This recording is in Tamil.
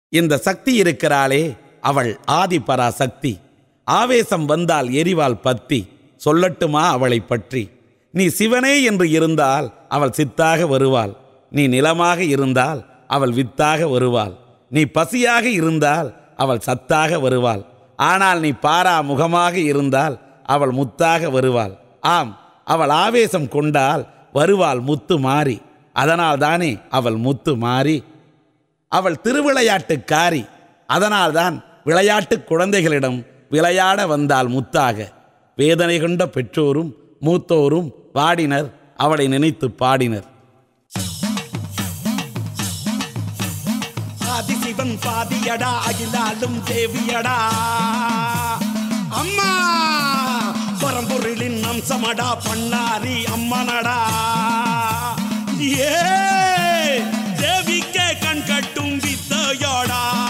இந்த சக்தி இருக்கிறாளே அவள் ஆதிபரா சக்தி ஆவேசம் வந்தால் எரிவாள் பத்தி சொல்லட்டுமா அவளை பற்றி நீ சிவனே என்று இருந்தால் அவள் சித்தாக வருவாள் நீ நிலமாக இருந்தால் அவள் வித்தாக வருவாள் நீ பசியாக இருந்தால் அவள் சத்தாக வருவாள் ஆனால் நீ பாரா முகமாக இருந்தால் அவள் முத்தாக வருவாள் ஆம் அவள் ஆவேசம் கொண்டால் வருவாள் முத்து மாறி அதனால் தானே அவள் முத்து மாறி அவள் திருவிளையாட்டுக்காரி அதனால்தான் விளையாட்டு குழந்தைகளிடம் விளையாட வந்தால் முத்தாக வேதனை கொண்ட பெற்றோரும் மூத்தோரும் பாடினர் அவளை நினைத்து பாடினர் ஆதிசிவன் பாதியடா அகிலாலும் தேவியடா அம்மா பரம்பொருளின் அம்சமடா பண்ணாரி அம்மனடா ஏ தேவிக்கே கண் கட்டும் வித்தையோடா